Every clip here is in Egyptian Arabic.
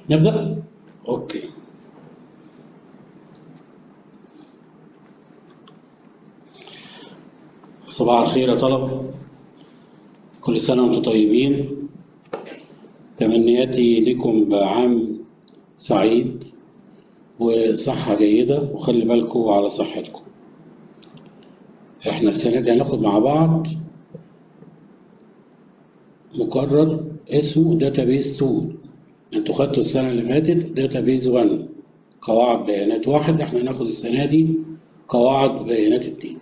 نبدأ؟ أوكي صباح الخير يا طلبة كل سنة وانتم طيبين تمنياتي لكم بعام سعيد وصحة جيدة وخلي بالكم على صحتكم احنا السنة دي هناخد مع بعض مقرر اسمه داتابيز 2 انتوا خدتوا السنة اللي فاتت داتابيز 1 قواعد بيانات واحد احنا هناخد السنة دي قواعد بيانات اتنين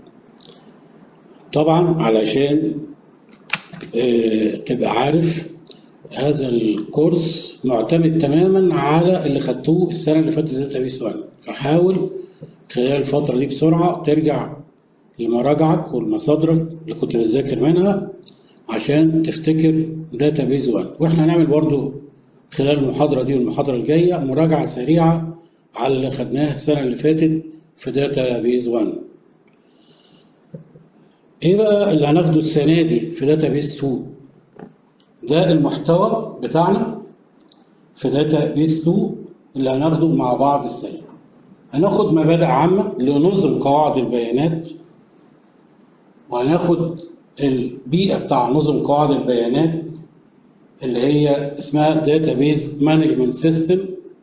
طبعا علشان اه تبقى عارف هذا الكورس معتمد تماما على اللي خدتوه السنة اللي فاتت داتابيز 1 فحاول خلال الفترة دي بسرعة ترجع لمراجعك والمصادرك اللي كنت بتذاكر منها عشان تفتكر داتابيز 1 واحنا هنعمل برضو خلال المحاضرة دي والمحاضرة الجاية مراجعة سريعة على اللي خدناه السنة اللي فاتت في داتابيز 1 ايه بقى اللي هناخده السنة دي في داتابيز 2 ده المحتوى بتاعنا في داتابيز 2 اللي هناخده مع بعض السنة هناخد مبادئ عامة لنظم قواعد البيانات وهناخد البيئة بتاع نظم قواعد البيانات اللي هي اسمها داتابيز مانجمنت سيستم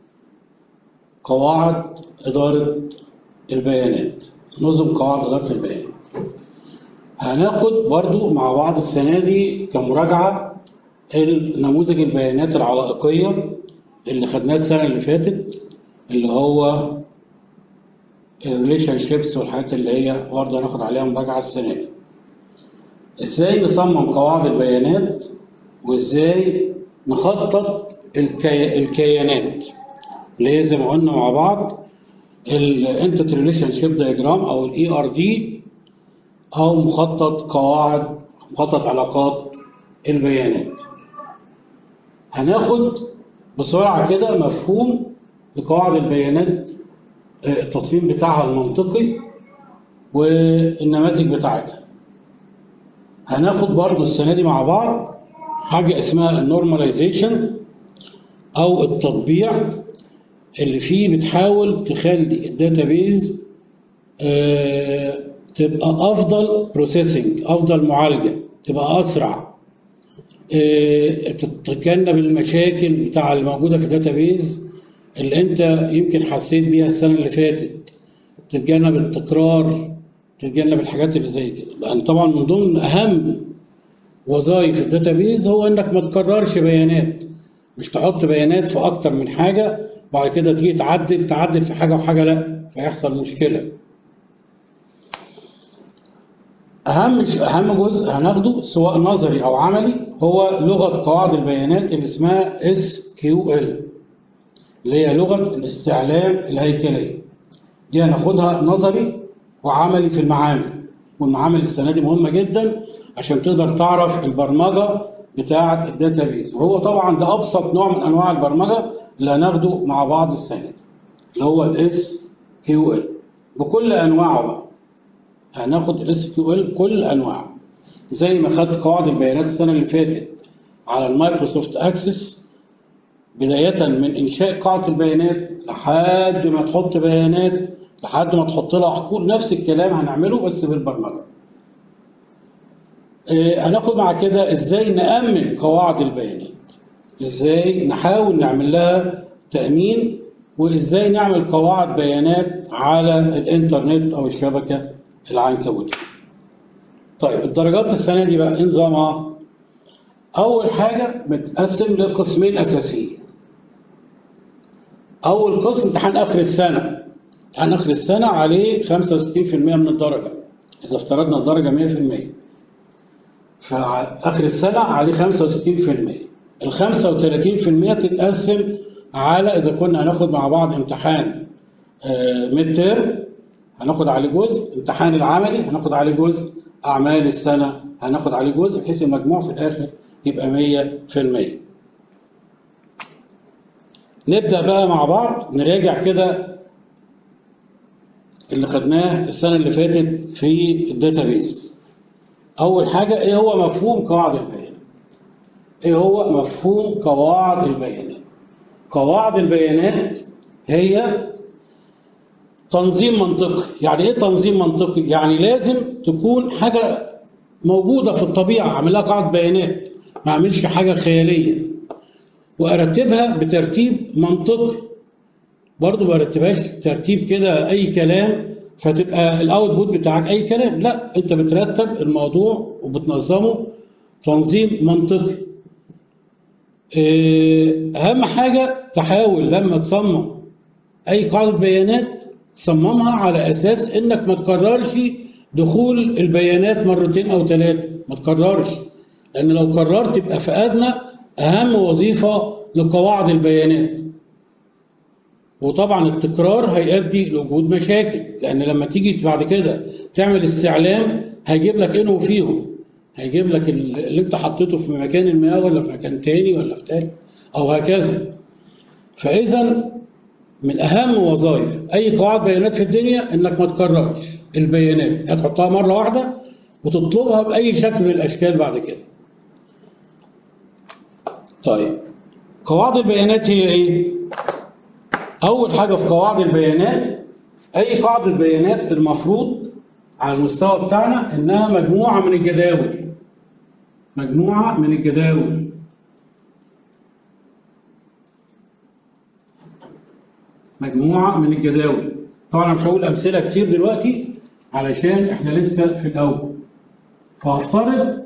قواعد إدارة البيانات نظم قواعد إدارة البيانات هناخد برضو مع بعض السنة دي كمراجعة النموذج البيانات العلائقية اللي خدناه السنة اللي فاتت اللي هو الريليشن شيبس والحاجات اللي هي برضه هناخد عليها مراجعة السنة دي ازاي نصمم قواعد البيانات وازاي نخطط الكي... الكيانات اللي هي زي ما قلنا مع بعض الانتيتي ريليشن شيب دايجرام او الاي ار دي او مخطط قواعد مخطط علاقات البيانات هناخد بسرعه كده مفهوم لقواعد البيانات التصميم بتاعها المنطقي والنماذج بتاعتها هناخد برضو السنة دي مع بعض حاجة اسمها النورماليزيشن أو التطبيع اللي فيه بتحاول تخلي الداتابيز آه تبقى أفضل بروسيسنج أفضل معالجة تبقى أسرع آه تتجنب المشاكل بتاع الموجودة في الداتابيز اللي أنت يمكن حسيت بيها السنة اللي فاتت تتجنب التكرار تتجنب الحاجات اللي زي كده لان طبعا من ضمن اهم وظائف الداتابيز هو انك ما تكررش بيانات مش تحط بيانات في اكتر من حاجه وبعد كده تيجي تعدل تعدل في حاجه وحاجه لا فيحصل مشكله اهم اهم جزء هناخده سواء نظري او عملي هو لغه قواعد البيانات اللي اسمها اس كيو ال اللي هي لغه الاستعلام الهيكليه دي هناخدها نظري وعملي في المعامل والمعامل السنه دي مهمه جدا عشان تقدر تعرف البرمجه بتاعه الداتابيز وهو طبعا ده ابسط نوع من انواع البرمجه اللي هناخده مع بعض السنه دي اللي هو الاس كيو ال بكل انواعه بقى هناخد الاس كيو ال كل انواعه زي ما خدت قواعد البيانات السنه اللي فاتت على المايكروسوفت اكسس بدايه من انشاء قاعده البيانات لحد ما تحط بيانات لحد ما تحط لها حقول نفس الكلام هنعمله بس بالبرمجه. آه هناخد مع كده ازاي نأمن قواعد البيانات. ازاي نحاول نعمل لها تأمين وازاي نعمل قواعد بيانات على الانترنت او الشبكه العنكبوتيه. طيب الدرجات السنه دي بقى ايه نظامها؟ اول حاجه متقسم لقسمين اساسيين. اول قسم امتحان اخر السنه امتحان اخر السنه عليه 65% من الدرجه اذا افترضنا الدرجه 100% فاخر السنه عليه 65% ال 35% تتقسم على اذا كنا هناخد مع بعض امتحان ميد تيرم هناخد عليه جزء امتحان العملي هناخد عليه جزء اعمال السنه هناخد عليه جزء بحيث المجموع في الاخر يبقى 100% نبدا بقى مع بعض نراجع كده اللي خدناه السنه اللي فاتت في الداتابيز اول حاجه ايه هو مفهوم قواعد البيانات ايه هو مفهوم قواعد البيانات قواعد البيانات هي تنظيم منطقي يعني ايه تنظيم منطقي يعني لازم تكون حاجه موجوده في الطبيعه اعمل لها قاعده بيانات ما اعملش حاجه خياليه وارتبها بترتيب منطقي برضه ما ارتبهاش ترتيب كده اي كلام فتبقى الاوتبوت بتاعك اي كلام لا انت بترتب الموضوع وبتنظمه تنظيم منطقي إيه، اهم حاجه تحاول لما تصمم اي قاعده بيانات تصممها على اساس انك ما تكررش دخول البيانات مرتين او ثلاثه ما تكررش لان لو كررت يبقى فقدنا اهم وظيفه لقواعد البيانات وطبعا التكرار هيؤدي لوجود مشاكل لان لما تيجي بعد كده تعمل استعلام هيجيب لك انه فيهم هيجيب لك اللي انت حطيته في مكان ما ولا في مكان تاني ولا في تالت او هكذا فاذا من اهم وظائف اي قواعد بيانات في الدنيا انك ما تكررش البيانات هتحطها مره واحده وتطلبها باي شكل من الاشكال بعد كده طيب قواعد البيانات هي ايه اول حاجه في قواعد البيانات اي قاعده بيانات المفروض على المستوى بتاعنا انها مجموعه من الجداول مجموعه من الجداول مجموعه من الجداول طبعا أنا مش هقول امثله كتير دلوقتي علشان احنا لسه في الاول فهفترض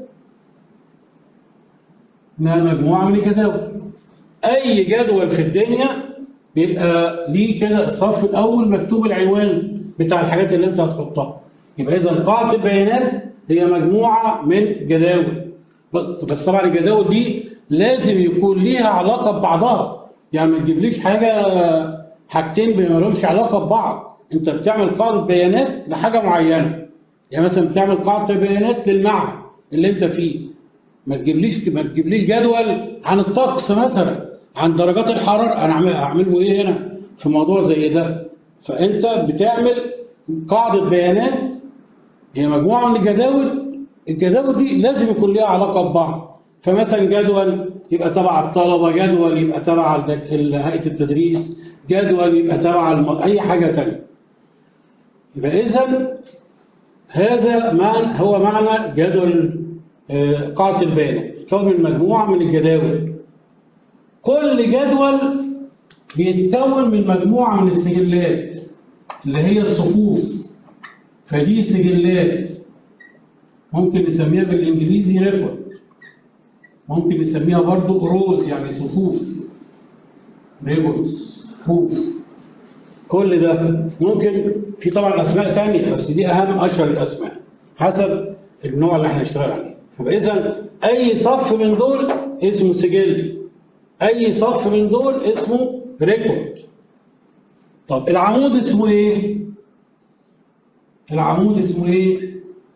انها مجموعه من الجداول اي جدول في الدنيا بيبقى ليه كده الصف الاول مكتوب العنوان بتاع الحاجات اللي انت هتحطها يبقى اذا قاعده البيانات هي مجموعه من جداول بس بس طبعا الجداول دي لازم يكون ليها علاقه ببعضها يعني ما تجيبليش حاجه حاجتين ما لهمش علاقه ببعض انت بتعمل قاعده بيانات لحاجه معينه يعني مثلا بتعمل قاعده بيانات للمعهد اللي انت فيه ما تجيبليش ما تجيبليش جدول عن الطقس مثلا عن درجات الحراره انا أعمل- اعمله ايه هنا في موضوع زي ده فانت بتعمل قاعده بيانات هي مجموعه من الجداول الجداول دي لازم يكون ليها علاقه ببعض فمثلا جدول يبقى تبع الطلبه جدول يبقى تبع الد- ال- هيئه التدريس جدول يبقى تبع الم... اي حاجه تانية يبقى اذا هذا معنى هو معنى جدول آه، قاعده البيانات تتكون من مجموعه من الجداول كل جدول بيتكون من مجموعه من السجلات اللي هي الصفوف فدي سجلات ممكن نسميها بالانجليزي ريكورد ممكن نسميها برضو روز يعني صفوف ريكوردز صفوف كل ده ممكن في طبعا اسماء تانية بس دي اهم اشهر الاسماء حسب النوع اللي احنا هنشتغل عليه فاذا اي صف من دول اسمه سجل اي صف من دول اسمه ريكورد طب العمود اسمه ايه العمود اسمه ايه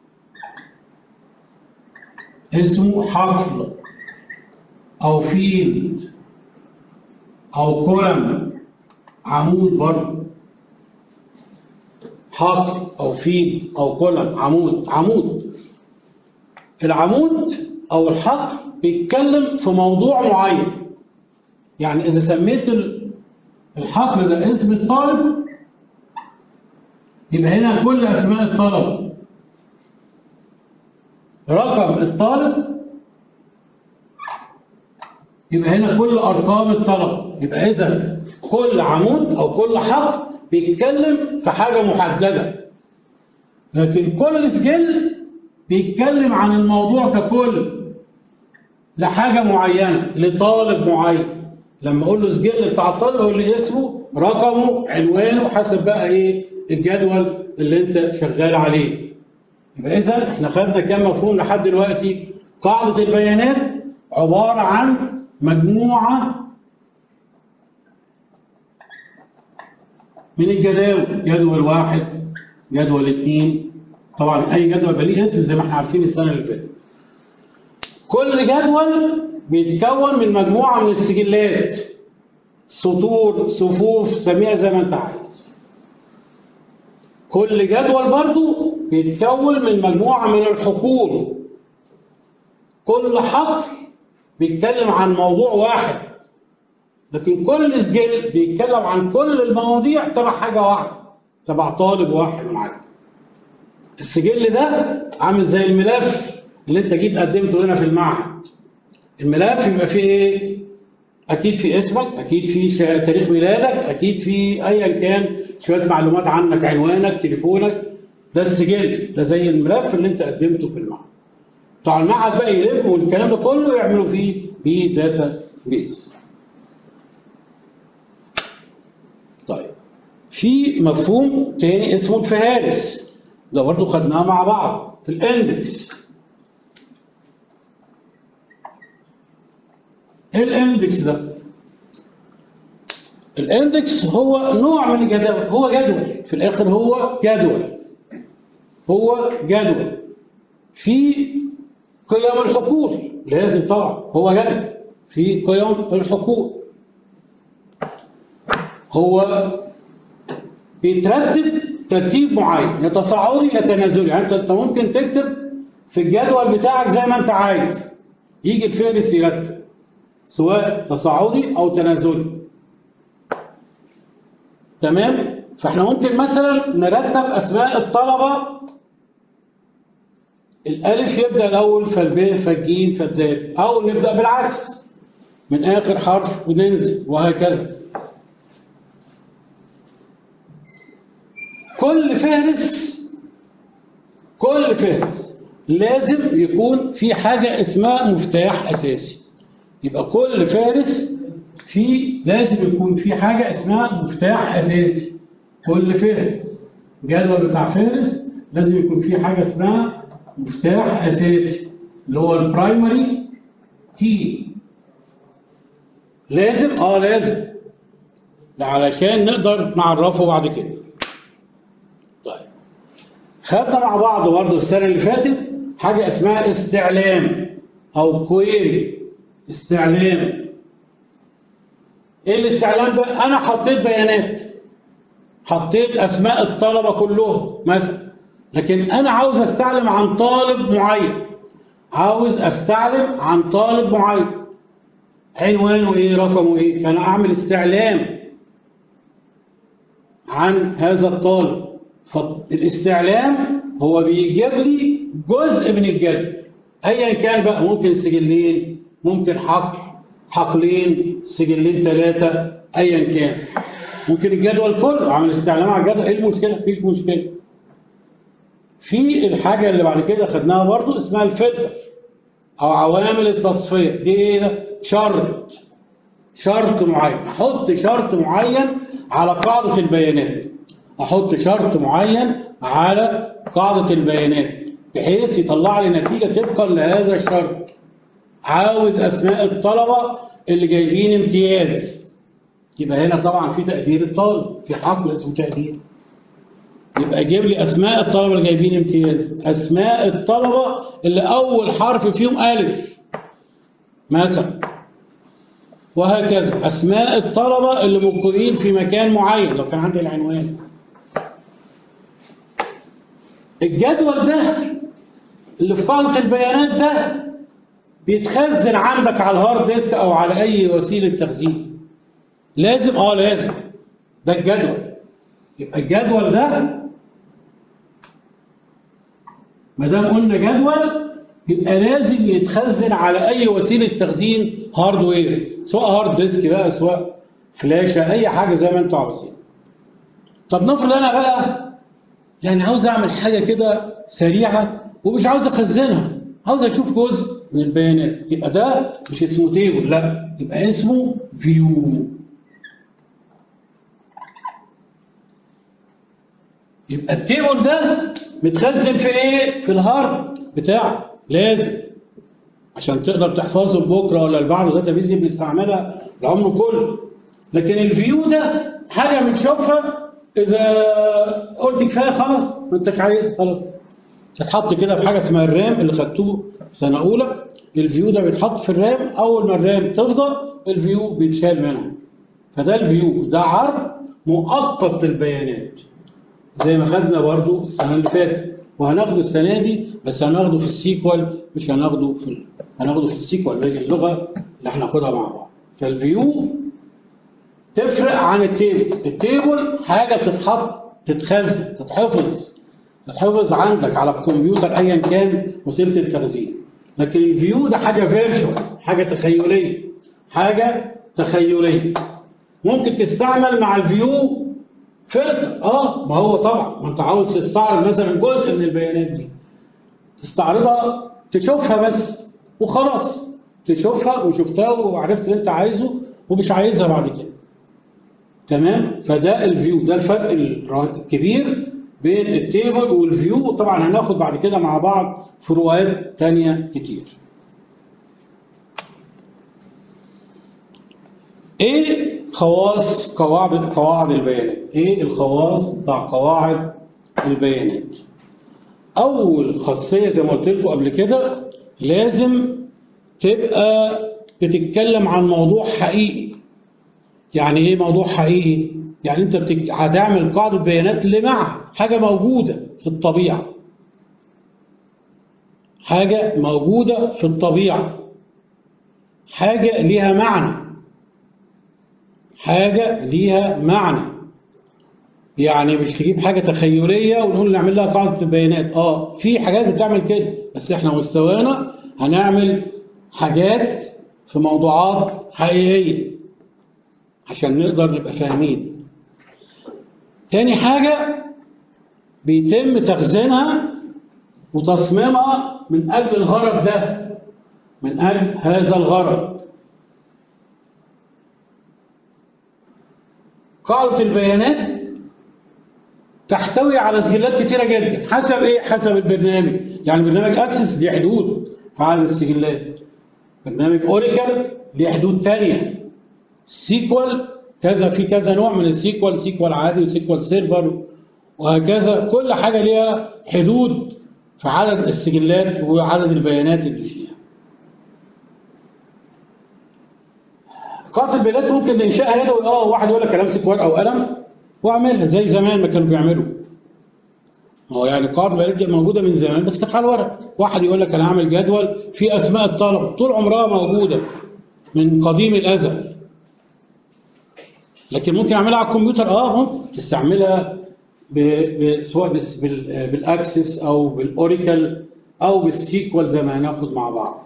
اسمه حقل او فيلد او كولم عمود برضه حقل او فيلد او كولم عمود عمود العمود او الحقل بيتكلم في موضوع معين يعني اذا سميت ال- الحقل ده اسم الطالب يبقى هنا كل اسماء الطلبه رقم الطالب يبقى هنا كل ارقام الطلبه يبقى اذا كل عمود او كل حرف بيتكلم في حاجه محدده لكن كل سجل بيتكلم عن الموضوع ككل لحاجه معينه لطالب معين لما اقول له سجل بتاع الطالب اقول لي اسمه رقمه عنوانه حسب بقى ايه الجدول اللي انت شغال عليه يبقى اذا احنا خدنا كام مفهوم لحد دلوقتي قاعده البيانات عباره عن مجموعه من الجداول جدول واحد جدول اثنين طبعا اي جدول بقى ليه اسم زي ما احنا عارفين السنه اللي فاتت كل جدول بيتكون من مجموعه من السجلات سطور صفوف سميها زي ما انت عايز كل جدول برضو بيتكون من مجموعة من الحقول كل حقل بيتكلم عن موضوع واحد لكن كل سجل بيتكلم عن كل المواضيع تبع حاجه واحده تبع طالب واحد معين السجل ده عامل زي الملف اللي انت جيت قدمته هنا في المعهد الملف يبقى فيه ايه اكيد في اسمك اكيد في شا- تاريخ ميلادك اكيد في ايا كان شويه معلومات عنك عنوانك تليفونك ده السجل ده زي الملف اللي انت قدمته في المعهد بتوع المعهد بقى يلموا الكلام ده كله يعملوا فيه بي داتا بيز طيب في مفهوم تاني اسمه الفهارس ده برضه خدناه مع بعض في الاندكس ايه الاندكس ده؟ الاندكس هو نوع من الجدول هو جدول في الاخر هو جدول هو جدول في قيم الحقول لازم طبعا هو جدول في قيم الحقول هو بيترتب ترتيب معين يا تصاعدي يا تنازلي يعني انت انت ممكن تكتب في الجدول بتاعك زي ما انت عايز يجي الفهرس يرتب سواء تصاعدي او تنازلي تمام فاحنا ممكن مثلا نرتب اسماء الطلبه الالف يبدا الاول فالب فالجيم فالدال او نبدا بالعكس من اخر حرف وننزل وهكذا كل فهرس كل فهرس لازم يكون في حاجه اسمها مفتاح اساسي يبقى كل فارس في لازم يكون في حاجه اسمها مفتاح اساسي كل فارس جدول بتاع فارس لازم يكون في حاجه اسمها مفتاح اساسي اللي هو البرايمري كي لازم اه لازم ده علشان نقدر نعرفه بعد كده طيب خدنا مع بعض برضه السنه اللي فاتت حاجه اسمها استعلام او كويري استعلام ايه الاستعلام ده انا حطيت بيانات حطيت اسماء الطلبه كلهم مثلا لكن انا عاوز استعلم عن طالب معين عاوز استعلم عن طالب معين عنوانه ايه رقمه ايه فانا اعمل استعلام عن هذا الطالب فالاستعلام هو بيجيب لي جزء من الجدول ايا كان بقى ممكن سجلين ممكن حقل حقلين سجلين ثلاثه ايا كان ممكن الجدول كله اعمل استعلام على الجدول ايه المشكله مفيش مشكله في الحاجه اللي بعد كده خدناها برضو اسمها الفلتر او عوامل التصفيه دي ايه ده شرط شرط معين احط شرط معين على قاعده البيانات احط شرط معين على قاعده البيانات بحيث يطلع لي نتيجه طبقا لهذا الشرط عاوز اسماء الطلبه اللي جايبين امتياز يبقى هنا طبعا في تقدير الطالب في حقل اسمه تقدير يبقى جيب لي اسماء الطلبه اللي جايبين امتياز اسماء الطلبه اللي اول حرف فيهم الف مثلا وهكذا اسماء الطلبه اللي مقيمين في مكان معين لو كان عندي العنوان الجدول ده اللي في قاعده البيانات ده بيتخزن عندك على الهارد ديسك او على اي وسيله تخزين لازم اه لازم ده الجدول يبقى الجدول ده ما دام قلنا جدول يبقى لازم يتخزن على اي وسيله تخزين هاردوير سواء هارد ديسك بقى سواء فلاشه اي حاجه زي ما انتوا عاوزين طب نفرض انا بقى يعني عاوز اعمل حاجه كده سريعه ومش عاوز اخزنها عاوز اشوف جزء من البيانات يبقى ده مش اسمه تيبل لا يبقى اسمه فيو يبقى التيبل ده متخزن في ايه؟ في الهارد بتاعك لازم عشان تقدر تحفظه لبكره ولا لبعده ده تميز بنستعملها العمر كله لكن الفيو ده حاجه بنشوفها اذا قلت كفايه خلاص ما انتش عايز خلاص تتحط كده في حاجه اسمها الرام اللي خدتوه في سنه اولى الفيو ده بيتحط في الرام اول ما الرام تفضى الفيو بيتشال منها فده الفيو ده عرض مؤقت للبيانات زي ما خدنا برضو السنه اللي فاتت وهناخده السنه دي بس هناخده في السيكوال مش هناخده في ال... هناخده في السيكوال اللغه اللي احنا هناخدها مع بعض فالفيو تفرق عن التيبل التيبل حاجه بتتحط تتخزن تتحفظ تتحفظ عندك على الكمبيوتر ايا كان وسيله التخزين لكن الفيو ده حاجه فيرتشوال حاجه تخيليه حاجه تخيليه ممكن تستعمل مع الفيو فلتر اه ما هو طبعا ما انت عاوز تستعرض مثلا جزء من البيانات دي تستعرضها تشوفها بس وخلاص تشوفها وشفتها وعرفت اللي انت عايزه ومش عايزها بعد كده تمام فده الفيو ده الفرق الر- الكبير بين التيبل والفيو طبعا هناخد بعد كده مع بعض فروقات تانية كتير ايه خواص قواعد قواعد البيانات ايه الخواص بتاع قواعد البيانات اول خاصيه زي ما قلت لكم قبل كده لازم تبقى بتتكلم عن موضوع حقيقي يعني ايه موضوع حقيقي يعني انت بتك... هتعمل قاعده بيانات لمعهد حاجه موجوده في الطبيعه حاجه موجوده في الطبيعه حاجه ليها معنى حاجه ليها معنى يعني مش تجيب حاجه تخيليه ونقول نعمل لها قاعده بيانات اه في حاجات بتعمل كده بس احنا مستوانا هنعمل حاجات في موضوعات حقيقيه عشان نقدر نبقى فاهمين تاني حاجه بيتم تخزينها وتصميمها من اجل الغرض ده من اجل هذا الغرض قاعده البيانات تحتوي على سجلات كتيرة جدا حسب ايه؟ حسب البرنامج يعني برنامج اكسس ليه حدود في عدد السجلات برنامج اوريكل ليه حدود تانية سيكوال كذا في كذا نوع من السيكوال سيكوال عادي وسيكوال سيرفر وهكذا كل حاجة ليها حدود في عدد السجلات وعدد البيانات اللي فيها قاعدة البيانات ممكن ننشأها يدوي اه واحد يقول لك انا امسك ورقة وقلم واعملها زي زمان ما كانوا بيعملوا هو يعني قاعدة البيانات دي موجودة من زمان بس كانت على الورق واحد يقول لك انا هعمل جدول في اسماء الطلبة طول عمرها موجودة من قديم الازل لكن ممكن اعملها على الكمبيوتر اه ممكن تستعملها ب... ب... سواء بس بال... بالاكسس او بالاوريكل او بالسيكوال زي ما هناخد مع بعض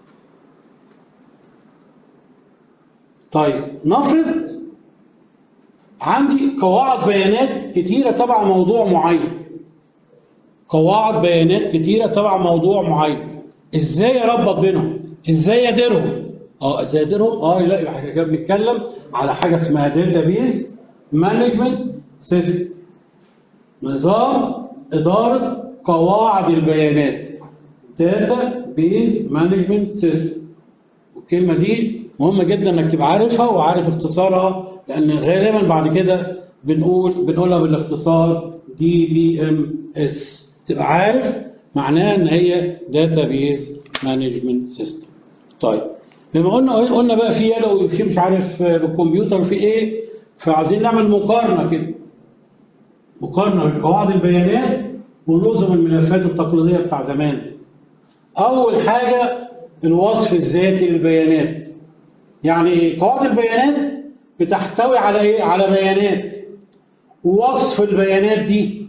طيب نفرض عندي قواعد بيانات كتيرة تبع موضوع معين قواعد بيانات كتيرة تبع موضوع معين ازاي اربط بينهم ازاي اديرهم اه ازاي اديرهم اه لا يبقى احنا كده بنتكلم على حاجه اسمها داتا بيز مانجمنت سيستم نظام اداره قواعد البيانات داتا بيز مانجمنت سيستم الكلمه دي مهمه جدا انك تبقى عارفها وعارف اختصارها لان غالبا بعد كده بنقول بنقولها بالاختصار دي بي ام اس تبقى عارف معناها ان هي داتا بيز مانجمنت سيستم طيب بما قلنا قلنا بقى في يدوي وفي مش عارف بالكمبيوتر في ايه فعايزين نعمل مقارنه كده مقارنه بين قواعد البيانات ونظم الملفات التقليديه بتاع زمان اول حاجه الوصف الذاتي للبيانات يعني ايه قواعد البيانات بتحتوي على ايه على بيانات ووصف البيانات دي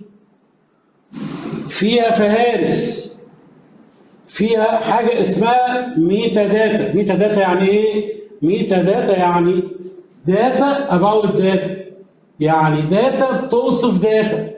فيها فهارس فيها حاجة اسمها ميتا داتا ميتا داتا يعني ايه ميتا داتا يعني داتا about داتا يعني داتا بتوصف داتا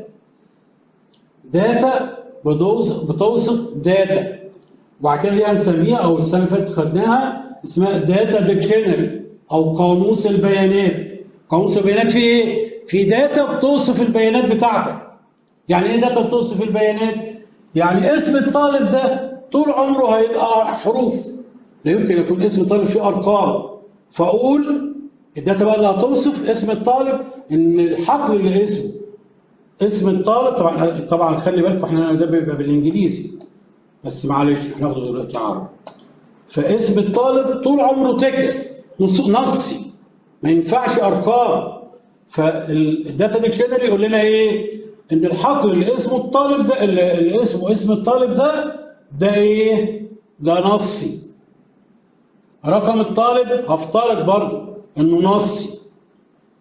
داتا بتوصف داتا وبعد كده دي هنسميها او السنه اللي فاتت خدناها اسمها داتا ديكشنري او قاموس البيانات قاموس البيانات فيه ايه في داتا بتوصف البيانات بتاعتك يعني ايه داتا بتوصف البيانات يعني اسم الطالب ده طول عمره هيبقى حروف لا يمكن يكون اسم طالب فيه ارقام فاقول الداتا بقى اللي هتوصف اسم الطالب ان الحقل اللي اسمه اسم الطالب طبعا طبعا خلي بالكم احنا ده بيبقى بالانجليزي بس معلش هناخده دلوقتي عربي فاسم الطالب طول عمره تكست نصي ما ينفعش ارقام فالداتا ديكشنري يقول لنا ايه ان الحقل اللي اسمه الطالب ده اللي اسمه اسم الطالب ده ده ايه ده نصي رقم الطالب هفترض برضه انه نصي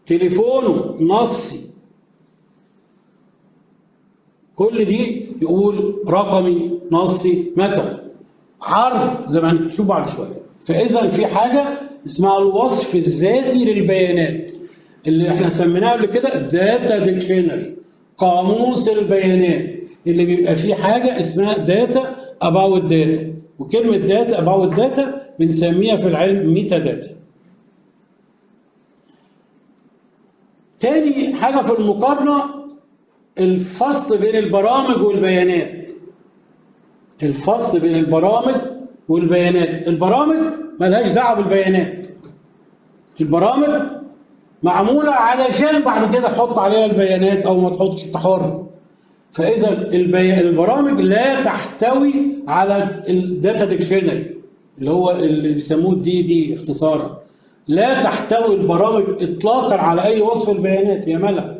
تليفونه نصي كل دي يقول رقمي نصي مثلا عرض زي ما هنشوف بعد شويه فاذا في حاجه اسمها الوصف الذاتي للبيانات اللي احنا سميناها قبل كده داتا ديكشنري قاموس البيانات اللي بيبقى فيه حاجه اسمها داتا اباوت داتا وكلمه داتا اباوت داتا بنسميها في العلم ميتا داتا تاني حاجه في المقارنه الفصل بين البرامج والبيانات الفصل بين البرامج والبيانات البرامج ملهاش دعوه بالبيانات البرامج معموله علشان بعد كده تحط عليها البيانات او ما تحطش انت حر فاذا البي... البرامج لا تحتوي على الداتا ديكشنري اللي هو اللي بيسموه الدي دي اختصارا لا تحتوي البرامج اطلاقا على اي وصف البيانات يا ملا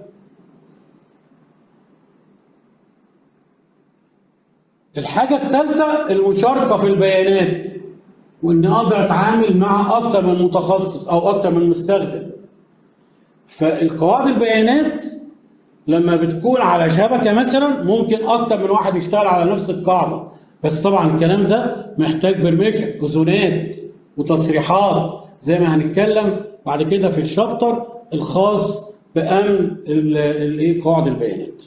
الحاجة الثالثة المشاركة في البيانات وإن أقدر أتعامل مع أكتر من متخصص أو أكتر من مستخدم فالقواعد البيانات لما بتكون على شبكة مثلا ممكن أكتر من واحد يشتغل على نفس القاعدة بس طبعا الكلام ده محتاج برميشن أذونات وتصريحات زي ما هنتكلم بعد كده في الشابتر الخاص بأمن الايه قواعد البيانات.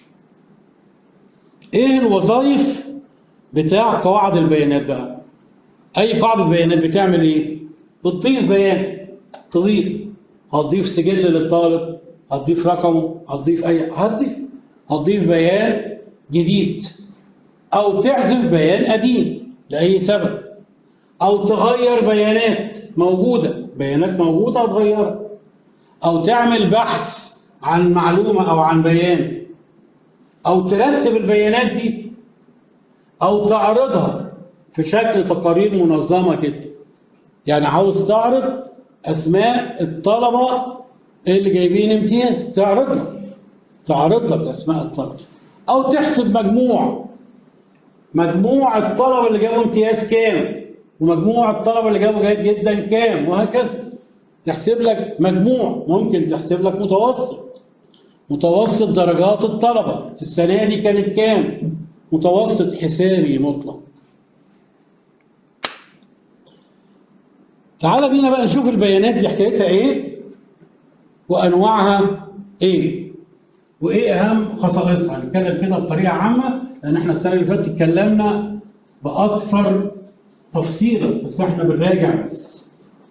ايه الوظائف بتاع قواعد البيانات بقى اي قاعده بيانات بتعمل ايه بتضيف بيان تضيف هتضيف سجل للطالب هتضيف رقمه هتضيف اي هتضيف هتضيف بيان جديد او تحذف بيان قديم لاي سبب او تغير بيانات موجوده بيانات موجوده هتغيرها او تعمل بحث عن معلومه او عن بيان او ترتب البيانات دي او تعرضها في شكل تقارير منظمه كده يعني عاوز تعرض اسماء الطلبه اللي جايبين امتياز تعرض لك تعرض لك اسماء الطلبه او تحسب مجموع مجموع الطلبه اللي جابوا امتياز كام ومجموع الطلبه اللي جابوا جيد جدا كام وهكذا تحسب لك مجموع ممكن تحسب لك متوسط متوسط درجات الطلبة السنة دي كانت كام؟ متوسط حسابي مطلق تعال بينا بقى نشوف البيانات دي حكايتها ايه وانواعها ايه وايه اهم خصائصها هنتكلم كده بطريقه عامه لان احنا السنه اللي فاتت اتكلمنا باكثر تفصيلا بس احنا بنراجع بس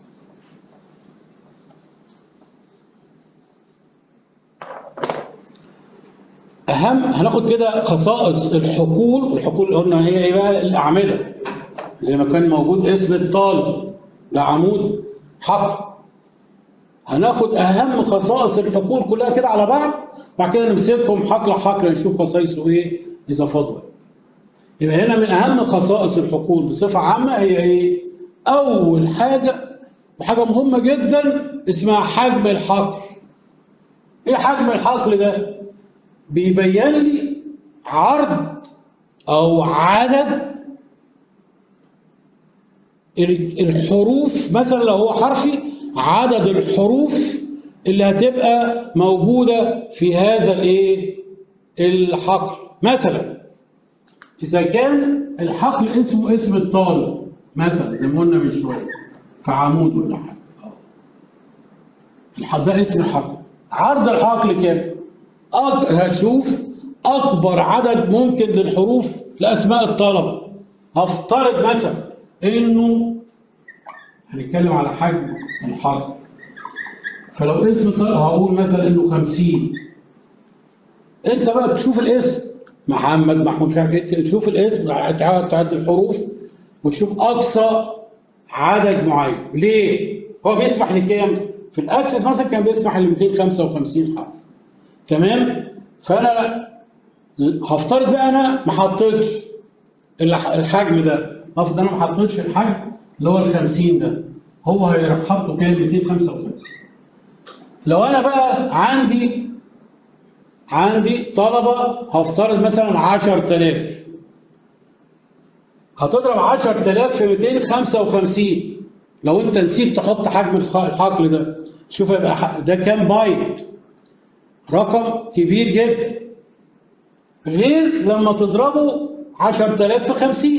اهم هناخد كده خصائص الحقول الحقول قلنا هي ايه بقى الاعمده زي ما كان موجود اسم الطالب ده عمود حقل هناخد اهم خصائص الحقول كلها كده على بعض بعد كده نمسكهم حقل حقل نشوف خصائصه ايه اذا فضل يبقى هنا من اهم خصائص الحقول بصفه عامه هي ايه اول حاجه وحاجه مهمه جدا اسمها حجم الحقل ايه حجم الحقل ده بيبين لي عرض او عدد الحروف مثلا لو هو حرفي عدد الحروف اللي هتبقى موجوده في هذا الايه الحقل مثلا اذا كان الحقل اسمه اسم الطالب مثلا زي ما قلنا من شويه في عمود ولا حاجه ده اسم الحقل عرض الحقل كام أك... هتشوف اكبر عدد ممكن للحروف لاسماء الطلبه هفترض مثلا انه هنتكلم على حجم الحرف فلو اسم طلب هقول مثلا انه 50 انت بقى تشوف الاسم محمد محمود تشوف الاسم تعد تعد الحروف وتشوف اقصى عدد معين ليه؟ هو بيسمح لكام؟ في الاكسس مثلا كان بيسمح ل 255 حرف تمام؟ فانا هفترض بقى انا ما حطيتش الحجم ده افرض انا ما حطيتش الحجم اللي هو ال 50 ده هو هيروح حاطه كام 255 لو انا بقى عندي عندي طلبه هفترض مثلا 10000 هتضرب 10000 في 255 لو انت نسيت تحط حجم الحقل ده شوف يبقى ح- ده كام بايت رقم كبير جدا غير لما تضربه 10000 في 50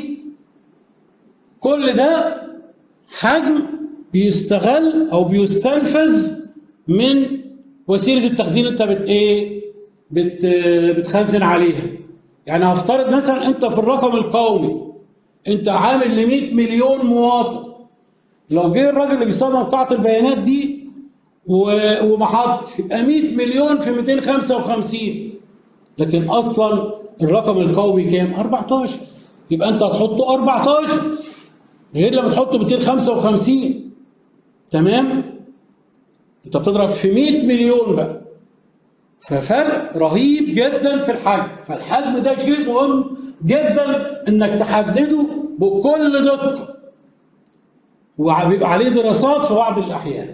كل ده حجم بيستغل او بيستنفذ من وسيله التخزين انت بت ايه بت بتخزن عليها يعني هفترض مثلا انت في الرقم القومي انت عامل ل 100 مليون مواطن لو جه الراجل اللي بيصمم قاعه البيانات دي و- وما حطش يبقى 100 مليون في 255 لكن اصلا الرقم القومي كام 14 يبقى انت هتحطه 14 غير لما تحطه 255 تمام انت بتضرب في 100 مليون بقى ففرق رهيب جدا في الحجم فالحجم ده شيء مهم جدا انك تحدده بكل دقه وبيبقى عليه دراسات في بعض الاحيان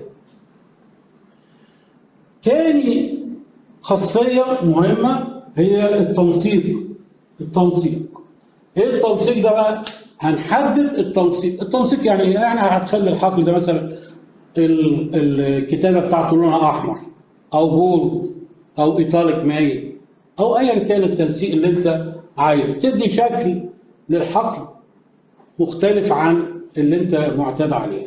تاني خاصيه مهمه هي التنسيق التنسيق ايه التنسيق ده بقى هنحدد التنسيق التنسيق يعني إيه؟ يعني هتخلي الحقل ده مثلا ال- الكتابه بتاعته لونها احمر او بولد او ايطاليك مايل او ايا كان التنسيق اللي انت عايزه تدي شكل للحقل مختلف عن اللي انت معتاد عليه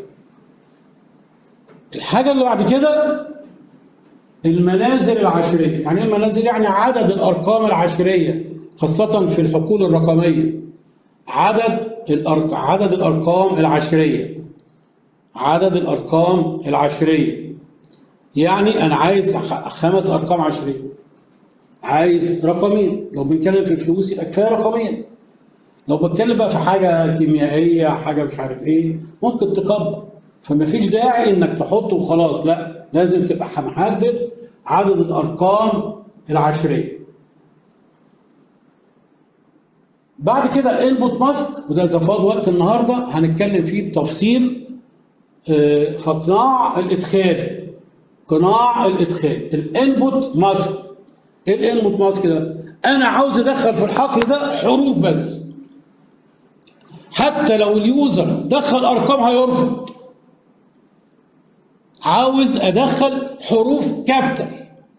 الحاجه اللي بعد كده المنازل العشريه يعني ايه المنازل يعني عدد الارقام العشريه خاصه في الحقول الرقميه عدد الأرق... عدد الارقام العشريه عدد الارقام العشريه يعني انا عايز خ- خمس ارقام عشريه عايز رقمين لو بنتكلم في فلوس يبقى كفايه رقمين لو بتكلم بقى في حاجه كيميائيه حاجه مش عارف ايه ممكن تكبر فما فيش داعي انك تحطه وخلاص لا لازم تبقى محدد عدد الارقام العشريه بعد كده الانبوت ماسك وده اذا فاض وقت النهارده هنتكلم فيه بتفصيل آه، في قناع الادخال قناع الادخال الانبوت ماسك ايه الانبوت ماسك ده انا عاوز ادخل في الحقل ده حروف بس حتى لو اليوزر دخل ارقام هيرفض عاوز ادخل حروف كابيتال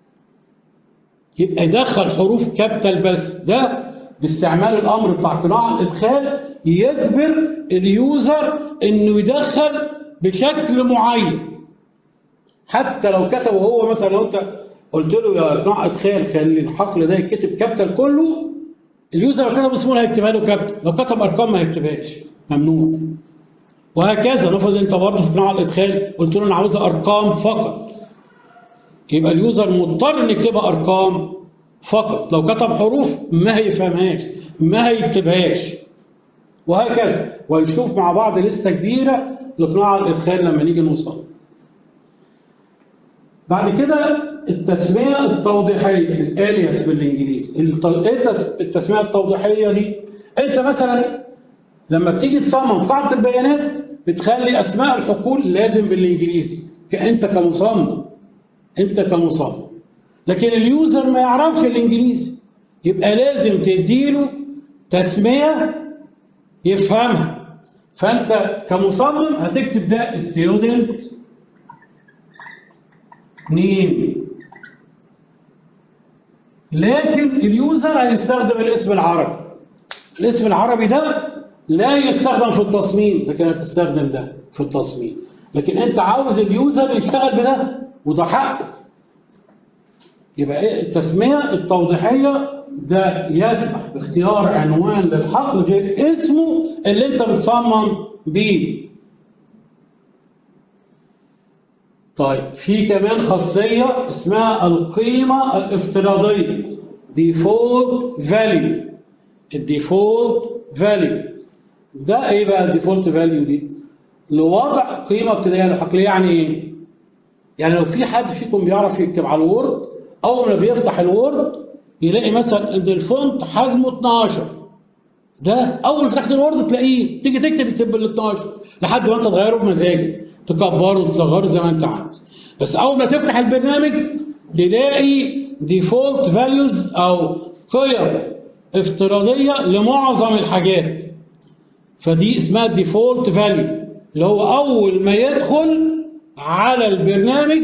يبقى يدخل حروف كابيتال بس ده باستعمال الامر بتاع قناع الادخال يجبر اليوزر انه يدخل بشكل معين حتى لو كتبه هو مثلا لو انت قلت له يا قناع ادخال خلي الحقل ده يتكتب كابيتال كله اليوزر لو كتب اسمه هيكتبها له كابيتال لو كتب ارقام ما هيكتبهاش ممنوع وهكذا نفرض انت برضه في قناع الادخال قلت له انا عاوز ارقام فقط يبقى اليوزر مضطر ان يكتبها ارقام فقط لو كتب حروف ما هيفهمهاش ما هيكتبهاش وهكذا وهنشوف مع بعض لسته كبيره لقناع الادخال لما نيجي نوصل بعد كده التسميه التوضيحيه الالياس بالانجليزي الت- ايه التس- التسميه التوضيحيه دي انت مثلا لما بتيجي تصمم قاعده البيانات بتخلي اسماء الحقول لازم بالانجليزي انت كمصمم انت كمصمم لكن اليوزر ما يعرفش الانجليزي يبقى لازم تديله تسميه يفهمها فانت كمصمم هتكتب ده student نيم لكن اليوزر هيستخدم الاسم العربي الاسم العربي ده لا يستخدم في التصميم لكن هتستخدم ده في التصميم لكن انت عاوز اليوزر يشتغل بده وده حقه يبقى ايه التسميه التوضيحيه ده يسمح باختيار عنوان للحقل غير اسمه اللي انت بتصمم بيه طيب في كمان خاصيه اسمها القيمه الافتراضيه ديفولت فاليو الديفولت فاليو ده ايه بقى الديفولت فاليو دي لوضع قيمه ابتدائيه للحقل يعني ايه يعني لو في حد فيكم بيعرف يكتب على الوورد اول ما بيفتح الوورد يلاقي مثلا ان الفونت حجمه 12 ده اول ما فتحت الوورد تلاقيه تيجي تكتب يكتب بال 12 لحد ما انت تغيره بمزاجك تكبره وتصغره زي ما انت عاوز بس اول ما تفتح البرنامج تلاقي ديفولت فاليوز او قيم افتراضيه لمعظم الحاجات فدي اسمها ديفولت فاليو اللي هو اول ما يدخل على البرنامج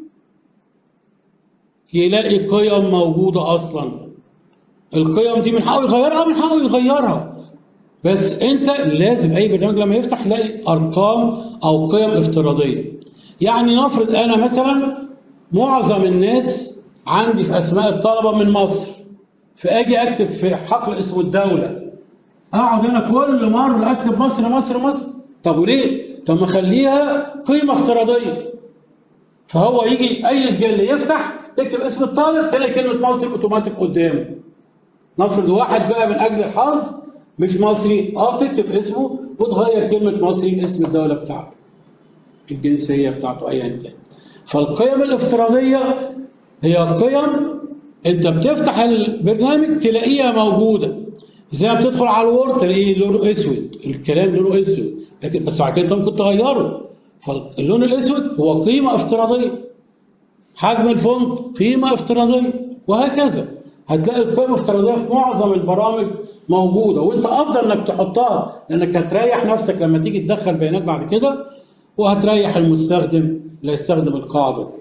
يلاقي قيم موجودة أصلا القيم دي من حقه يغيرها من حقه يغيرها بس انت لازم اي برنامج لما يفتح يلاقي ارقام او قيم افتراضيه يعني نفرض انا مثلا معظم الناس عندي في اسماء الطلبه من مصر فاجي اكتب في حقل اسمه الدوله اقعد هنا كل مره اكتب مصر مصر مصر طب وليه؟ طب ما اخليها قيمه افتراضيه فهو يجي اي سجل يفتح تكتب اسم الطالب تلاقي كلمه مصر اوتوماتيك قدامه نفرض واحد بقى من اجل الحظ مش مصري اه تكتب اسمه وتغير كلمه مصري لاسم الدوله بتاعته الجنسيه بتاعته ايا كان فالقيم الافتراضيه هي قيم انت بتفتح البرنامج تلاقيها موجوده زي ما بتدخل على الوورد تلاقيه لونه اسود الكلام لونه اسود لكن بس بعد كده انت ممكن تغيره فاللون الاسود هو قيمه افتراضيه حجم الفونت قيمه افتراضيه وهكذا هتلاقي القيمه الافتراضيه في معظم البرامج موجوده وانت افضل انك تحطها لانك هتريح نفسك لما تيجي تدخل بيانات بعد كده وهتريح المستخدم اللي يستخدم القاعده دي.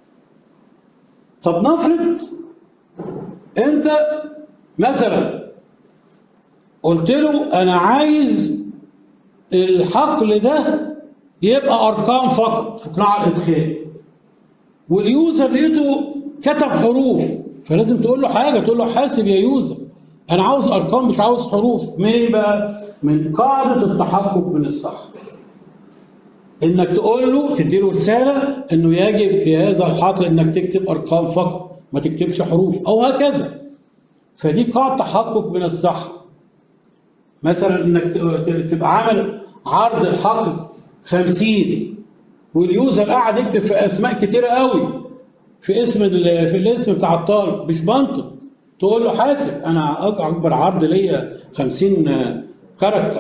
طب نفرض انت مثلا قلت له انا عايز الحقل ده يبقى ارقام فقط في قناع الادخال واليوزر لقيته كتب حروف فلازم تقول له حاجه تقول له حاسب يا يوزر انا عاوز ارقام مش عاوز حروف منين بقى من قاعده التحقق من الصح انك تقول له تدي له رساله انه يجب في هذا الحقل انك تكتب ارقام فقط ما تكتبش حروف او هكذا فدي قاعده تحقق من الصح مثلا انك تبقى عامل عرض الحقل 50 واليوزر قاعد يكتب في اسماء كتيره قوي في اسم في الاسم بتاع الطالب مش منطق تقول له حاسب انا اكبر عرض ليا 50 كاركتر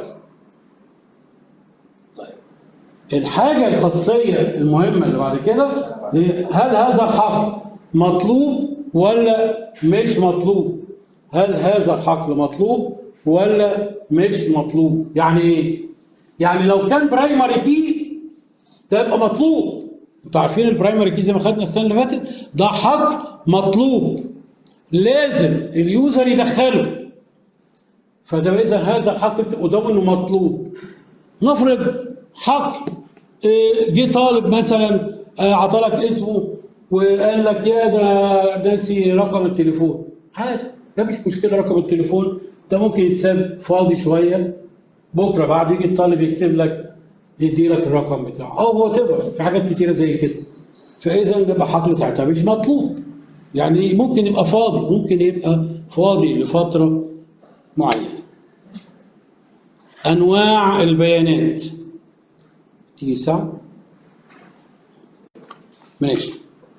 طيب الحاجه الخاصيه المهمه اللي بعد كده هل هذا الحقل مطلوب ولا مش مطلوب هل هذا الحقل مطلوب ولا مش مطلوب يعني ايه يعني لو كان برايمري كي تبقى مطلوب انتوا عارفين البرايمري كي زي ما خدنا السنه اللي فاتت ده حق مطلوب لازم اليوزر يدخله فده اذا هذا الحق تكتب قدامه انه مطلوب نفرض حق جه طالب مثلا عطالك اسمه وقال لك يا ده انا ناسي رقم التليفون عادي ده مش مشكله رقم التليفون ده ممكن يتساب فاضي شويه بكره بعد يجي الطالب يكتب لك يدي لك الرقم بتاعه او هو تفر في حاجات كتيره زي كده فاذا ده يبقى حقل ساعتها مش مطلوب يعني ممكن يبقى فاضي ممكن يبقى فاضي لفتره معينه انواع البيانات تيجي ساعه ماشي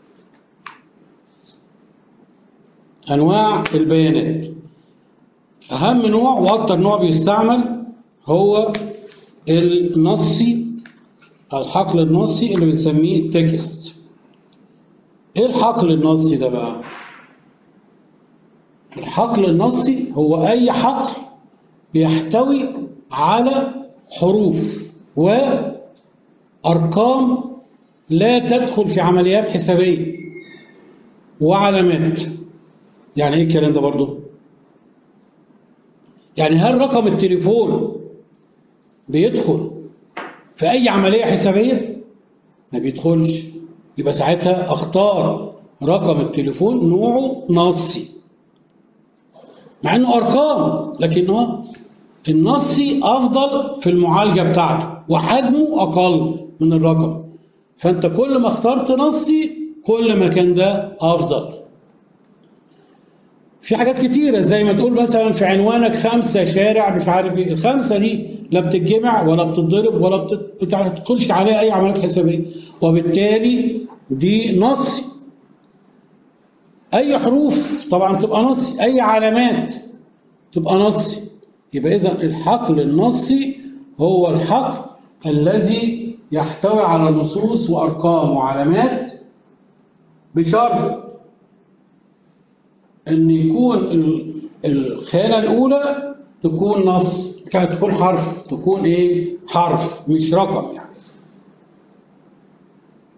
انواع البيانات اهم نوع واكتر نوع بيستعمل هو النصي الحقل النصي اللي بنسميه التكست ايه الحقل النصي ده بقى الحقل النصي هو اي حقل بيحتوي على حروف وارقام لا تدخل في عمليات حسابيه وعلامات يعني ايه الكلام ده برضه يعني هل رقم التليفون بيدخل في اي عمليه حسابيه ما بيدخلش يبقى ساعتها اختار رقم التليفون نوعه نصي مع انه ارقام لكن هو النصي افضل في المعالجه بتاعته وحجمه اقل من الرقم فانت كل ما اخترت نصي كل ما كان ده افضل في حاجات كتيرة زي ما تقول مثلا في عنوانك خمسة شارع مش عارف ايه الخمسة دي لا بتتجمع ولا بتتضرب ولا بتدخلش عليها أي عمليات حسابية وبالتالي دي نصي أي حروف طبعا تبقى نصي أي علامات تبقى نصي يبقى إذا الحقل النصي هو الحقل الذي يحتوي على نصوص وأرقام وعلامات بشرط ان يكون الخانه الاولى تكون نص كانت تكون حرف تكون ايه حرف مش رقم يعني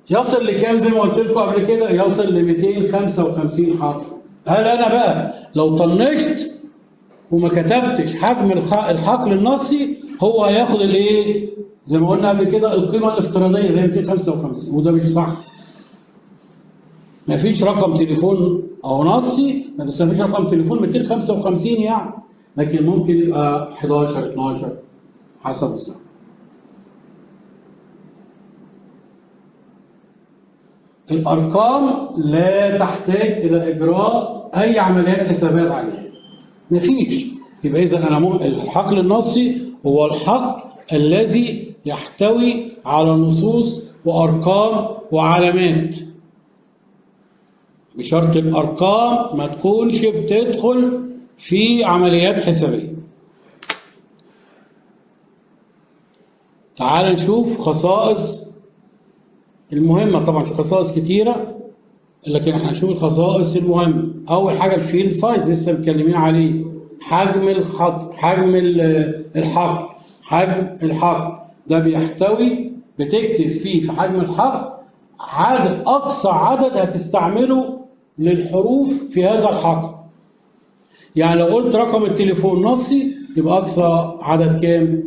يصل لكام زي ما قلت لكم قبل كده يصل ل 255 حرف هل انا بقى لو طنشت وما كتبتش حجم الخ- الحقل النصي هو هياخد الايه زي ما قلنا قبل كده القيمه الافتراضيه اللي هي 255 وده مش صح ما فيش رقم تليفون او نصي بس ما فيش رقم تليفون 255 يعني لكن ممكن يبقى 11 12 حسب الظرف الارقام لا تحتاج الى اجراء اي عمليات حسابات عليها مفيش يبقى اذا انا مو... الحقل النصي هو الحقل الذي يحتوي على نصوص وارقام وعلامات بشرط الارقام ما تكونش بتدخل في عمليات حسابيه تعال نشوف خصائص المهمه طبعا في خصائص كتيره لكن احنا هنشوف الخصائص المهمه اول حاجه الفيلد سايز لسه متكلمين عليه حجم الخط حجم ال- الحقل حجم الحقل ده بيحتوي بتكتب فيه في حجم الحقل عدد اقصى عدد هتستعمله للحروف في هذا الحقل يعني لو قلت رقم التليفون نصي يبقى اقصى عدد كام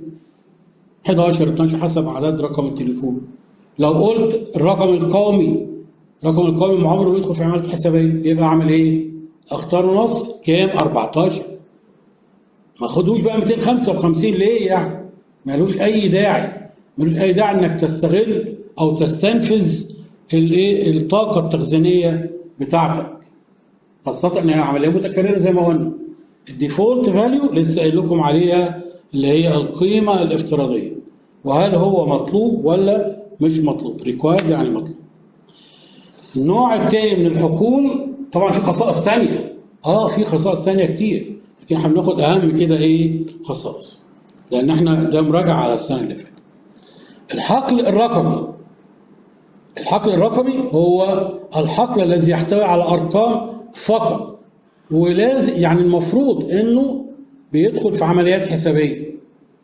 11 12 حسب عدد رقم التليفون لو قلت الرقم القومي الرقم القومي ما عمره بيدخل في عمليه حسابيه يبقى اعمل ايه؟ اختار نص كام؟ 14 ما خدوش بقى 255 ليه يعني؟ ملوش اي داعي ملوش اي داعي انك تستغل او تستنفذ الايه الطاقه التخزينيه بتاعتك خاصه ان هي عمليه متكرره زي ما قلنا الديفولت فاليو لسه قايل لكم عليها اللي هي القيمه الافتراضيه وهل هو مطلوب ولا مش مطلوب ريكوايرد يعني مطلوب النوع الثاني من الحقول طبعا في خصائص ثانيه اه في خصائص ثانيه كتير لكن احنا بناخد اهم كده ايه خصائص لان احنا ده مراجعه على السنه اللي فاتت الحقل الرقمي الحقل الرقمي هو الحقل الذي يحتوي على ارقام فقط ولازم يعني المفروض انه بيدخل في عمليات حسابيه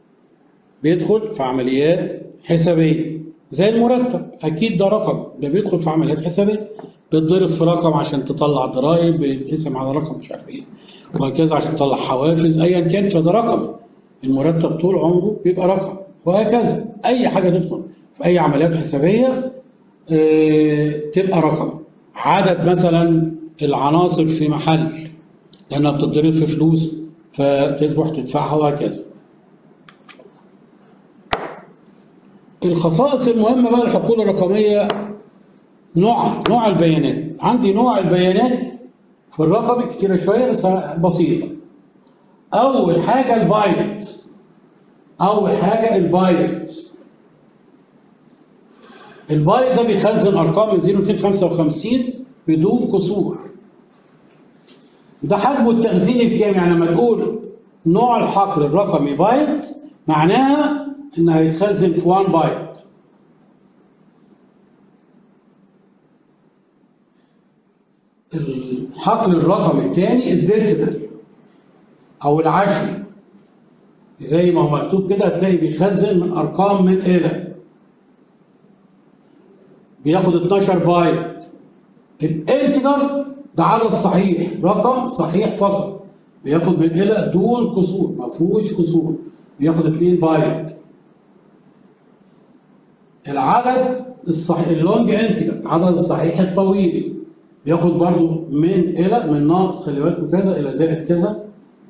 بيدخل في عمليات حسابيه زي المرتب اكيد ده رقم ده بيدخل في عمليات حسابيه بيتضرب في رقم عشان تطلع ضرائب بيتقسم على رقم مش عارف ايه وهكذا عشان تطلع حوافز ايا كان فده رقم المرتب طول عمره بيبقى رقم وهكذا اي حاجه تدخل في اي عمليات حسابيه آه، تبقى رقم عدد مثلا العناصر في محل لانها بتتضرب في فلوس فتروح تدفعها وهكذا الخصائص المهمة بقى الحقول الرقمية نوع نوع البيانات عندي نوع البيانات في الرقم كتيرة شوية بس بسيطة أول حاجة البايت أول حاجة البايت البايت ده بيخزن أرقام من 0 ل 255 بدون كسور ده حجمه التخزيني بكام يعني لما تقول نوع الحقل الرقمي بايت معناها انه هيتخزن في 1 بايت الحقل الرقمي الثاني الديسيمال او العشري زي ما هو مكتوب كده هتلاقي بيخزن من ارقام من الى بياخد 12 بايت الانتجر ده عدد صحيح رقم صحيح فقط بياخد من الى دون كسور ما فيهوش كسور بياخد 2 بايت العدد الصحيح اللونج انتجر العدد الصحيح الطويل بياخد برضو من الى من ناقص خلي بالكم كذا الى زائد كذا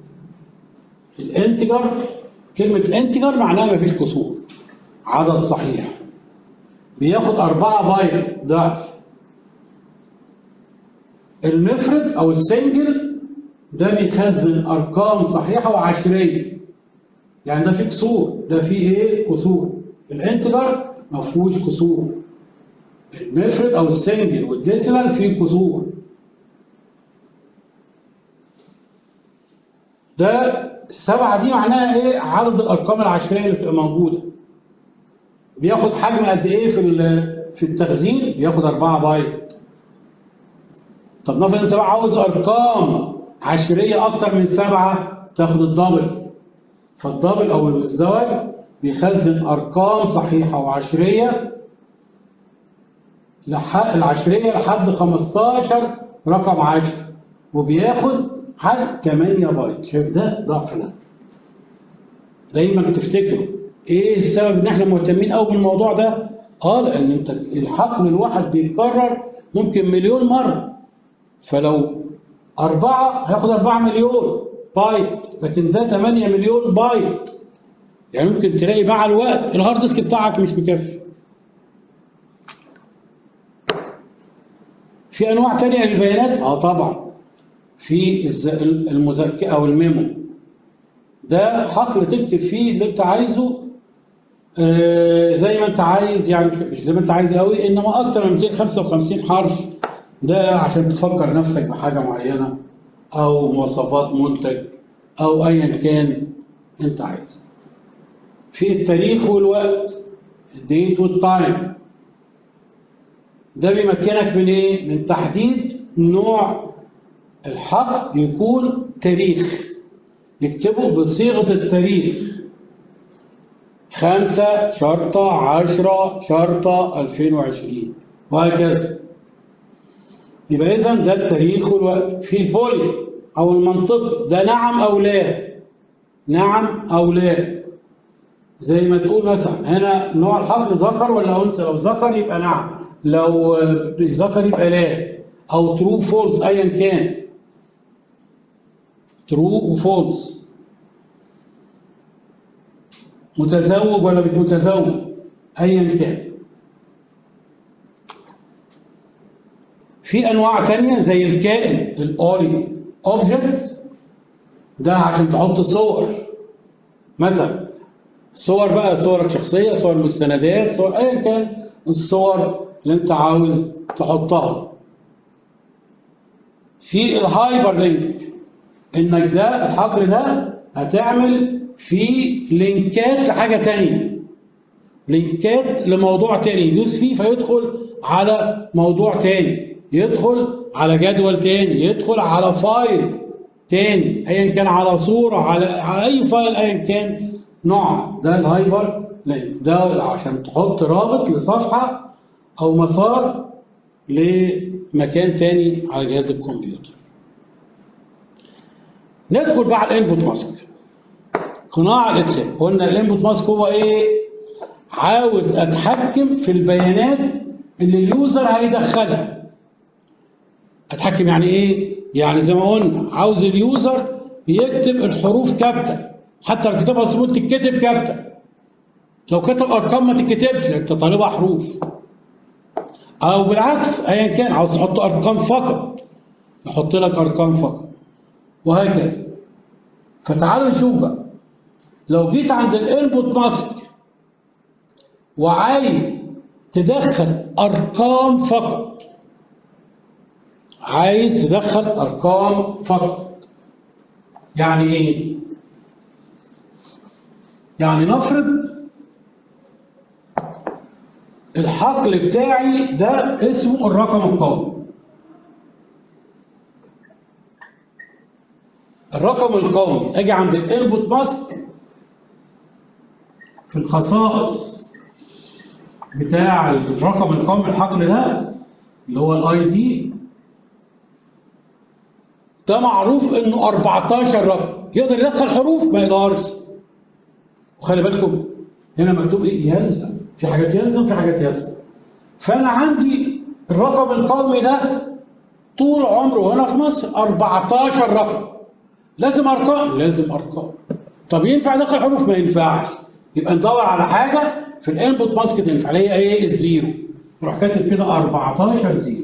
الانتجر كلمة انتجر معناها مفيش كسور عدد صحيح بياخد 4 بايت ضعف المفرد او السنجل ده بيخزن ارقام صحيحه وعشريه يعني ده فيه كسور ده فيه ايه كسور الانتجر ما فيهوش كسور المفرد او السنجل والديسيمال فيه كسور ده السبعه دي معناها ايه عدد الارقام العشريه اللي بتبقى موجوده بياخد حجم قد ايه في ال- في التخزين بياخد 4 بايت طب نفرض انت بقى عاوز ارقام عشريه اكتر من سبعه تاخد الدبل فالدبل او الازدواج بيخزن ارقام صحيحه وعشريه لح- العشريه لحد 15 رقم 10 وبياخد حد 8 بايت شايف ده ضعف ده دايما تفتكروا ايه السبب ان احنا مهتمين قوي بالموضوع ده اه لان انت الحقل الواحد بيتكرر ممكن مليون مره فلو أربعة هياخد أربعة مليون بايت لكن ده 8 مليون بايت يعني ممكن تلاقي مع الوقت الهارد ديسك بتاعك مش مكفي في انواع تانية للبيانات اه طبعا في الز- المذكره او الميمو ده حقل تكتب فيه اللي انت عايزه آه، زي ما انت عايز يعني مش- مش زي ما انت عايز قوي انما اكتر من 255 حرف ده عشان تفكر نفسك بحاجه معينه او مواصفات منتج او ايا كان انت عايزه في التاريخ والوقت الديت والتايم ده بيمكنك من ايه؟ من تحديد نوع الحقل يكون تاريخ نكتبه بصيغة التاريخ خمسة شرطة عشرة شرطة 2020 وهكذا يبقى إذا ده التاريخ والوقت في البولي أو المنطق ده نعم أو لا نعم أو لا زي ما تقول مثلا هنا نوع الحقل ذكر ولا انثى لو ذكر يبقى نعم لو آه، ذكر يبقى لا او ترو فولس ايا كان ترو وفولس متزوج ولا مش متزوج ايا كان في انواع تانية زي الكائن الاولي اوبجكت ده عشان تحط صور مثلا صور بقى صورك شخصية صور مستندات صور أيا كان الصور اللي أنت عاوز تحطها في الهايبر لينك إنك ده الحقل ده هتعمل فيه لينكات لحاجة تانية لينكات لموضوع تاني يدوس فيه فيدخل على موضوع تاني يدخل على جدول تاني يدخل على فايل تاني ايا كان على صوره على على اي فايل ايا كان نوع ده الهايبر لينك ده عشان تحط رابط لصفحه او مسار لمكان تاني على جهاز الكمبيوتر ندخل بقى على الانبوت ماسك قناع الادخال قلنا الانبوت ماسك هو ايه عاوز اتحكم في البيانات اللي اليوزر هيدخلها اتحكم يعني ايه يعني زي ما قلنا عاوز اليوزر يكتب الحروف كابيتال حتى لو كتبها سمول تتكتب كابيتال لو كتب ارقام ما تتكتبش لان انت طالبها حروف او بالعكس ايا كان عاوز تحط ارقام فقط يحط لك ارقام فقط وهكذا فتعالوا نشوف بقى لو جيت عند الانبوت ماسك وعايز تدخل ارقام فقط عايز تدخل ارقام فقط يعني ايه يعني نفرض الحقل بتاعي ده اسمه الرقم القومي الرقم القومي اجي عند الانبوت ماسك في الخصائص بتاع الرقم القومي الحقل ده اللي هو الاي دي ده معروف انه 14 رقم يقدر يدخل حروف ما يقدرش وخلي بالكم هنا مكتوب ايه يلزم في حاجات يلزم في حاجات يلزم فانا عندي الرقم القومي ده طول عمره هنا في مصر 14 رقم لازم ارقام لازم ارقام طب ينفع ادخل حروف ما ينفعش يبقى ندور على حاجه في الانبوت ماسك تنفع اللي هي ايه الزيرو روح كاتب كده 14 زيرو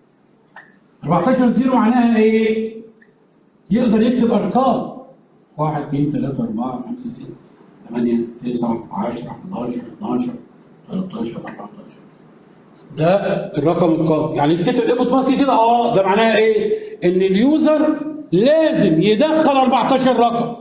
14 زيرو معناها ايه يقدر يكتب ارقام 1 2 3 4 5 6 8 9 10 11 12 13 14 ده الرقم القومي يعني كتب الانبوت ماسك كده اه ده معناها ايه ان اليوزر لازم يدخل 14 رقم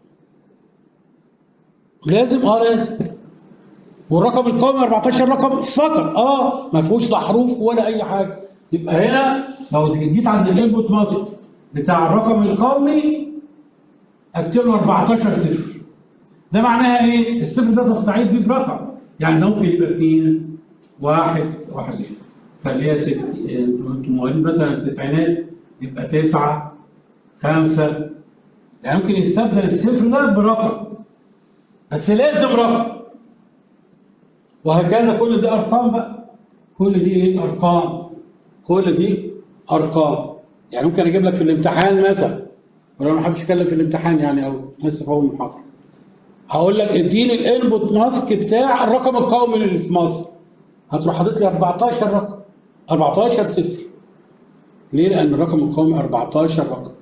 لازم اه لازم والرقم القومي 14 رقم فقط اه ما فيهوش لا حروف ولا اي حاجه يبقى هنا لو جيت عند الانبوت ماسك بتاع الرقم القومي اكتب له 14 صفر ده معناها ايه؟ الصفر ده تستعيد بيه برقم يعني ده ممكن يبقى 2 1 1 خليها ست انتوا انتوا مواليد مثلا التسعينات يبقى تسعة خمسة يعني ممكن يستبدل الصفر ده برقم بس لازم رقم وهكذا كل دي ارقام بقى كل دي ايه ارقام كل دي ارقام يعني ممكن اجيب لك في الامتحان مثلا ولو ما حدش يتكلم في الامتحان يعني او لسه في اول محاضره هقول لك اديني الانبوت ماسك بتاع الرقم القومي اللي في مصر هتروح حاطط لي 14 رقم 14 صفر ليه؟ لأن الرقم القومي 14 رقم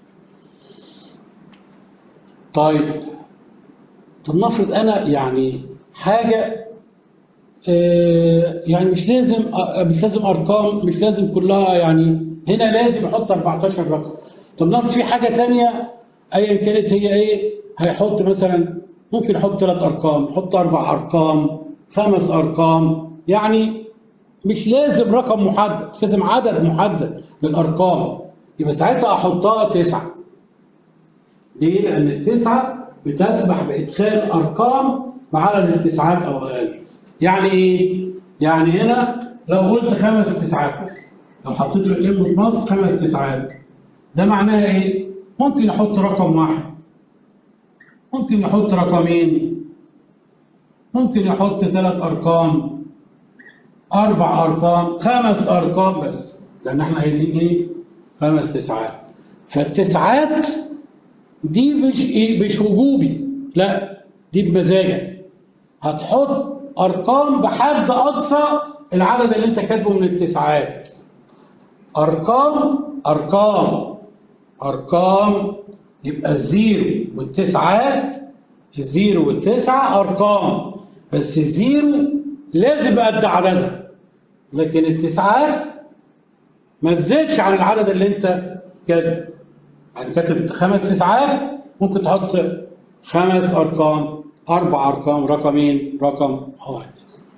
طيب طب نفرض أنا يعني حاجة آه، يعني مش لازم آه، مش لازم أرقام مش لازم كلها يعني هنا لازم أحط 14 رقم طب نفرض في حاجة تانية أيا كانت هي إيه هيحط مثلا ممكن يحط ثلاث أرقام يحط أربع أرقام خمس أرقام يعني مش لازم رقم محدد مش لازم عدد محدد للارقام يبقى ساعتها احطها تسعه ليه؟ لان التسعه بتسمح بادخال ارقام مع عدد التسعات او اقل يعني ايه؟ يعني هنا لو قلت خمس تسعات مثلا لو حطيت في الانبوت مصر خمس تسعات ده معناها ايه؟ ممكن يحط رقم واحد ممكن يحط رقمين ممكن يحط ثلاث ارقام اربع ارقام خمس ارقام بس لان احنا قايلين ايه خمس تسعات فالتسعات دي مش ايه مش وجوبي لا دي بمزاجك هتحط ارقام بحد اقصى العدد اللي انت كاتبه من التسعات ارقام ارقام ارقام يبقى الزيرو والتسعات الزيرو والتسعه ارقام بس الزيرو لازم قد عددها لكن التسعات ما تزيدش عن العدد اللي انت كاتب يعني كاتب خمس تسعات ممكن تحط خمس ارقام اربع ارقام رقمين رقم واحد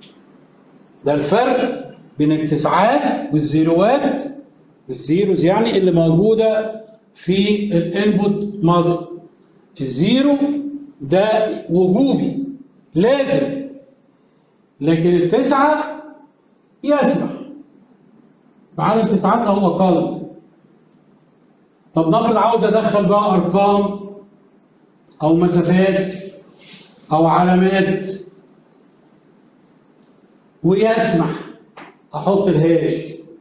ده الفرق بين التسعات والزيروات الزيروز يعني اللي موجوده في الانبوت ماسك الزيرو ده وجوبي لازم لكن التسعة يسمح بعدد تسعات أو أقل طب نفرض عاوز أدخل بقى أرقام أو مسافات أو علامات ويسمح أحط الهاش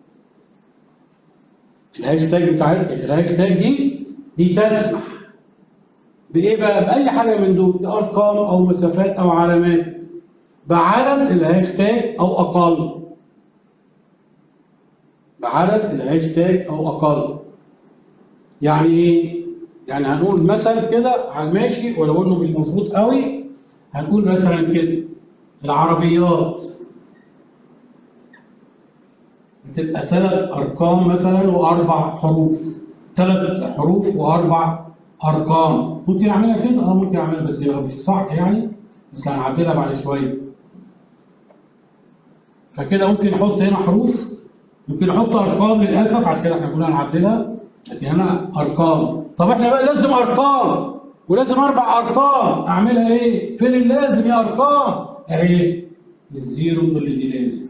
الهاشتاج بتاع الهاشتاج دي دي تسمح بإيه بقى؟ بأي حاجة من دول أرقام أو مسافات أو علامات بعدد الهاشتاج او اقل بعدد الهاشتاج او اقل يعني ايه يعني هنقول مثل كده على الماشي ولو انه مش مظبوط قوي هنقول مثلا كده العربيات بتبقى ثلاث ارقام مثلا واربع حروف ثلاث حروف واربع ارقام ممكن اعملها كده اه ممكن اعملها بس يبقى مش صح يعني بس هنعدلها بعد شويه فكده ممكن نحط هنا حروف ممكن نحط ارقام للاسف عشان كده احنا كنا هنعدلها لكن هنا ارقام طب احنا بقى لازم ارقام ولازم اربع ارقام اعملها ايه؟ فين اللازم يا ارقام؟ اهي الزيرو كل دي لازم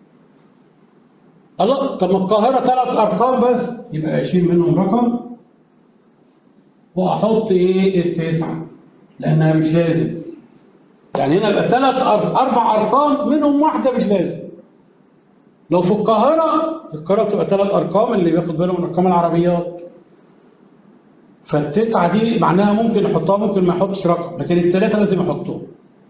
الله طب ما القاهره ثلاث ارقام بس يبقى اشيل منهم رقم واحط ايه التسعه لانها مش لازم يعني هنا يبقى ثلاث اربع ارقام منهم واحده مش لازم لو في القاهره القاهره بتبقى ثلاث ارقام اللي بياخد باله من ارقام العربيات فالتسعه دي معناها ممكن يحطها ممكن ما يحطش رقم لكن الثلاثه لازم يحطوهم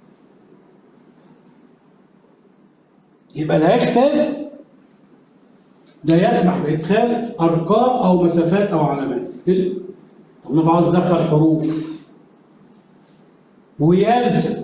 يبقى الهاشتاج ده يسمح بادخال ارقام او مسافات او علامات كده طب انا عاوز ادخل حروف ويلزم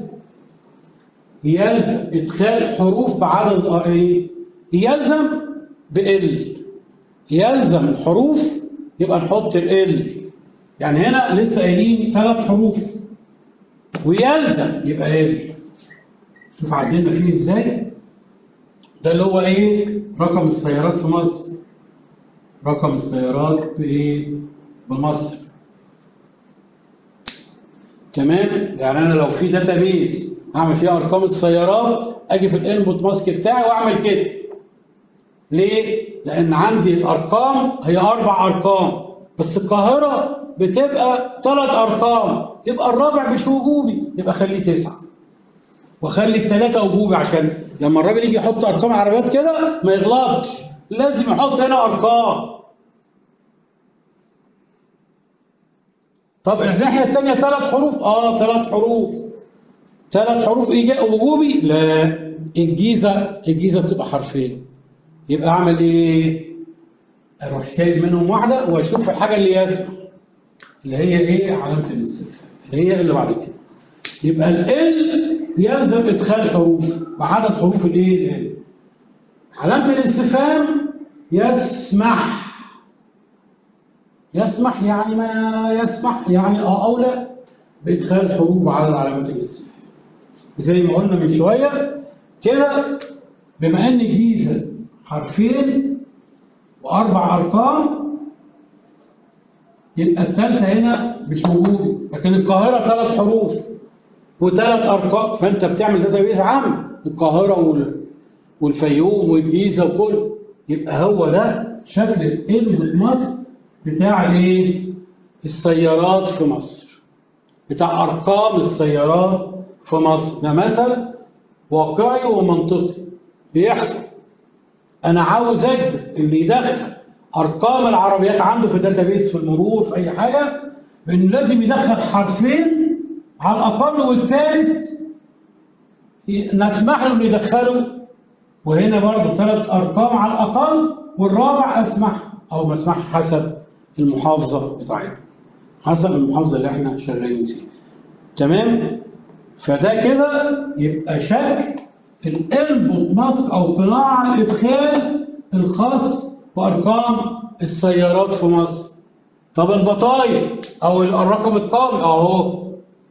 يلزم ادخال حروف بعدد ايه يلزم بال يلزم الحروف يبقى نحط ال يعني هنا لسه قايلين ثلاث حروف ويلزم يبقى ال شوف عدلنا فيه ازاي ده اللي هو ايه رقم السيارات في مصر رقم السيارات بايه بمصر تمام يعني انا لو في داتابيز اعمل فيها ارقام السيارات اجي في الانبوت ماسك بتاعي واعمل كده ليه؟ لأن عندي الأرقام هي أربع أرقام بس القاهرة بتبقى ثلاث أرقام يبقى الرابع مش وجوبي يبقى خليه تسعة وخلي الثلاثة وجوبي عشان لما الراجل يجي يحط أرقام عربيات كده ما يغلطش لازم يحط هنا أرقام طب الناحية التانية ثلاث حروف اه ثلاث حروف ثلاث حروف إيجاء وجوبي لا الجيزة الجيزة بتبقى حرفين يبقى أعمل إيه؟ أروح شايل منهم واحدة وأشوف الحاجة اللي يسمع اللي هي إيه؟ علامة الاستفهام اللي هي اللي بعد كده يبقى ال يلزم إدخال حروف بعدد حروف الإيه؟ ال علامة الاستفهام يسمح يسمح يعني ما يسمح يعني اه او لا بادخال حروف على علامات الاستفهام زي ما قلنا من شويه كده بما ان الجيزه حرفين واربع ارقام يبقى الثالثه هنا مش موجوده لكن القاهره ثلاث حروف وثلاث ارقام فانت بتعمل داتابيز عام القاهره وال- والفيوم والجيزه وكله يبقى هو ده شكل الانبوت مصر بتاع الايه؟ السيارات في مصر بتاع ارقام السيارات في مصر ده مثل واقعي ومنطقي بيحصل انا عاوز اجبر اللي يدخل ارقام العربيات عنده في الداتابيس في المرور في اي حاجه بانه لازم يدخل حرفين على الاقل والثالث نسمح له انه يدخله وهنا برضه ثلاث ارقام على الاقل والرابع اسمح او ما اسمحش حسب المحافظه بتاعتنا حسب المحافظه اللي احنا شغالين فيها تمام فده كده يبقى شكل الانبوت ماسك او قناع الادخال الخاص بارقام السيارات في مصر طب البطايق او الرقم القومي اهو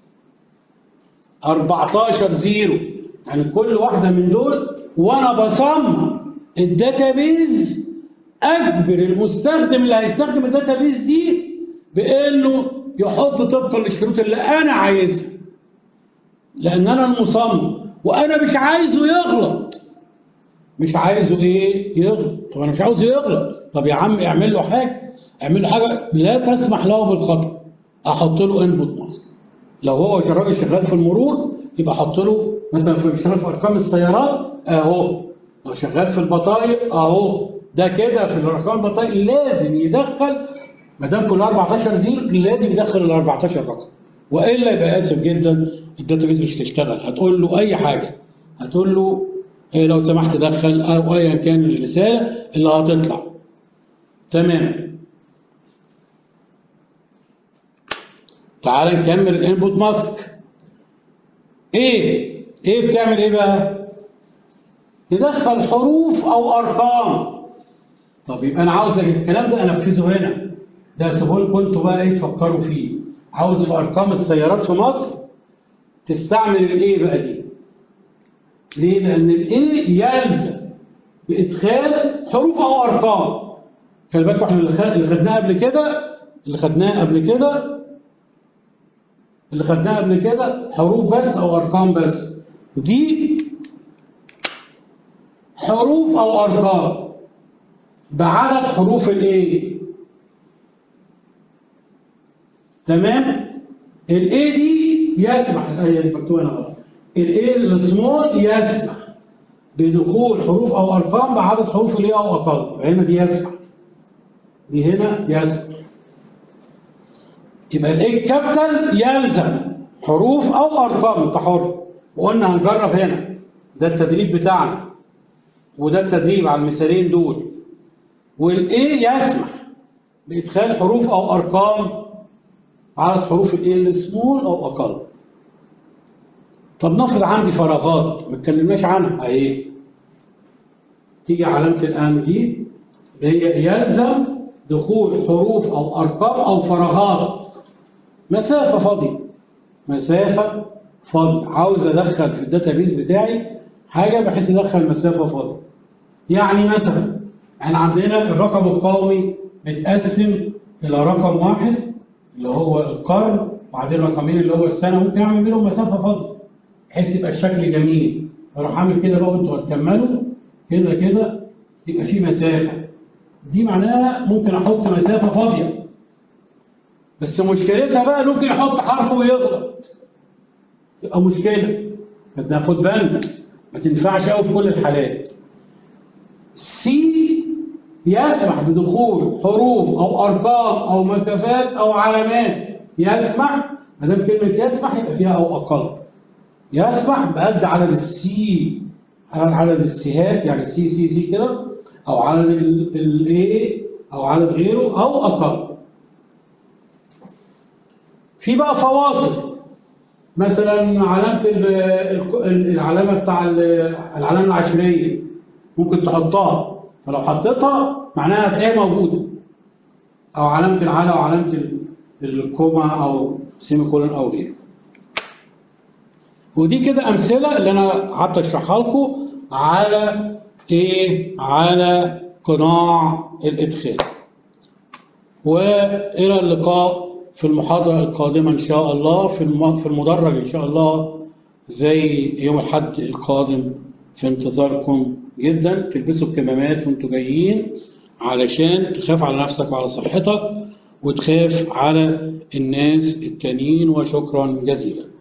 14 زيرو يعني كل واحده من دول وانا بصمم الداتابيز اجبر المستخدم اللي هيستخدم الداتابيز دي بانه يحط طبقا للشروط اللي انا عايزها لان انا المصمم وانا مش عايزه يغلط مش عايزه ايه يغلط طب انا مش عاوزه يغلط طب يا عم اعمل له حاجه اعمل له حاجه لا تسمح له بالخطا احط له انبوت ماسك لو هو راجل شغال في المرور يبقى احط له مثلا في بيشتغل في ارقام السيارات اهو لو شغال في البطايق اهو ده كده في الارقام البطايق لازم يدخل ما دام كل 14 زيرو لازم يدخل ال 14 رقم والا يبقى اسف جدا الداتابيز مش هتشتغل هتقول له اي حاجه هتقول له إيه لو سمحت دخل او ايا كان الرساله اللي هتطلع تمام تعال نكمل الانبوت ماسك ايه ايه بتعمل ايه بقى تدخل حروف او ارقام طب يبقى انا عاوز الكلام ده انفذه هنا ده سيبه لكم انتوا بقى ايه تفكروا فيه عاوز في ارقام السيارات في مصر تستعمل الايه بقى دي ليه لان الايه يلزم بادخال حروف او ارقام خلي بالكم احنا اللي خ- اللي خدناه قبل كده اللي خدناه قبل كده اللي خدناه قبل كده حروف بس او ارقام بس ودي حروف او ارقام بعدد حروف الايه تمام الاي دي يسمح الايه مكتوبه هنا غلط الايه السمول يسمح بدخول حروف او ارقام بعدد حروف الايه او اقل هنا دي يسمح دي هنا يسمح يبقى الايه كابيتال يلزم حروف او ارقام انت حر وقلنا هنجرب هنا ده التدريب بتاعنا وده التدريب على المثالين دول والايه يسمح بادخال حروف او ارقام عدد حروف الايه السمول او اقل طب نفرض عندي فراغات ما اتكلمناش عنها اهي تيجي علامه الان دي اللي هي يلزم دخول حروف او ارقام او فراغات مسافه فاضيه مسافه فاضيه عاوز ادخل في الداتابيز بتاعي حاجه بحيث ادخل مسافه فاضيه يعني مثلا احنا عندنا الرقم القومي متقسم الى رقم واحد اللي هو القرن وبعدين رقمين اللي هو السنه ممكن اعمل بينهم مسافه فاضيه بحيث يبقى الشكل جميل اروح اعمل كده بقى وانتوا هتكملوا كده كده يبقى في مسافة دي معناها ممكن أحط مسافة فاضية بس مشكلتها بقى ممكن أحط حرف ويغلط تبقى مشكلة فتاخد بالنا ما تنفعش قوي في كل الحالات سي يسمح بدخول حروف او ارقام او مسافات او علامات يسمح ما دام كلمه يسمح يبقى فيها او اقل يسمح بقد عدد السي عدد السيهات يعني سي سي سي كده او عدد الاي او عدد غيره او اقل في بقى فواصل مثلا علامه ال- ال- العلامه بتاع ال- العلامه العشريه ممكن تحطها فلو حطيتها معناها هتلاقيها موجوده او علامه العلى او علامه ال- الكوما او سيمي كولون او غيره ودي كده امثله اللي انا قعدت اشرحها لكم على ايه على قناع الادخال والى اللقاء في المحاضره القادمه ان شاء الله في الم- في المدرج ان شاء الله زي يوم الاحد القادم في انتظاركم جدا تلبسوا الكمامات وانتوا جايين علشان تخاف على نفسك وعلى صحتك وتخاف على الناس التانيين وشكرا جزيلا